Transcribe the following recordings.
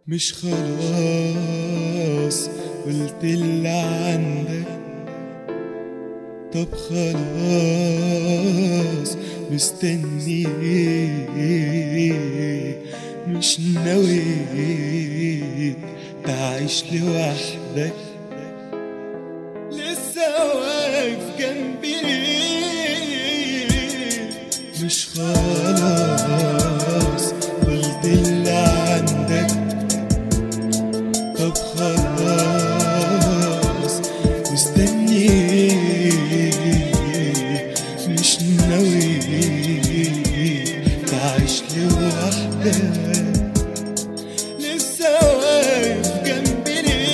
مش خلاص قلت اللي عندك طب خلاص مستني مش ناوي تعيش لوحدك لسه واقف جنبي ليه؟ مش خلاص قلت اللي عندك طب خلاص مستني مش ناوي تعيش لوحدك لسه واقف جنبي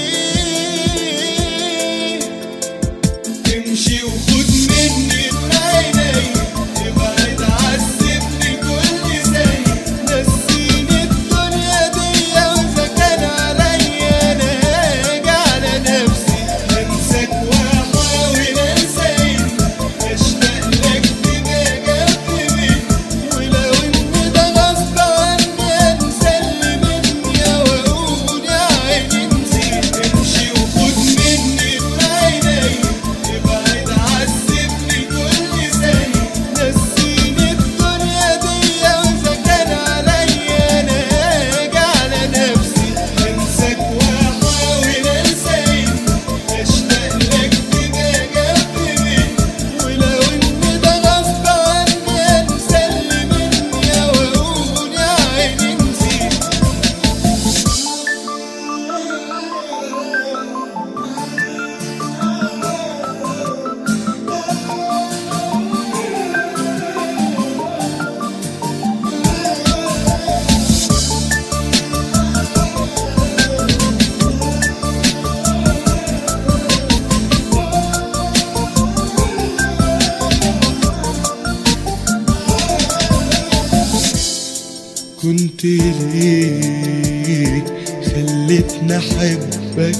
ليه امشي وخد مني بعيني ابعد عذبني كل ثانية نسيني الدنيا دي واذا كان عليا انا هاجي على نفسي انساك واحاول انساك اشتاق لك تبقى جنبي مني ولو ان ده غصب عني انسى اللي مني واقول يا عيني نسيت امشي وخد مني بعيني ابعد عذبني كل ثانية نسيني الدنيا دي واذا كان عليا انا هاجي على نفسي انساك واحاول انساك اشتاق لك تبقى جنبي مني ولو ان ده غصب عني انسى اللي مني واقول يا عيني نسيت كنت ليك خلتني احبك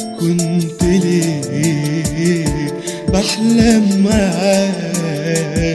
كنت ليك بحلم معاك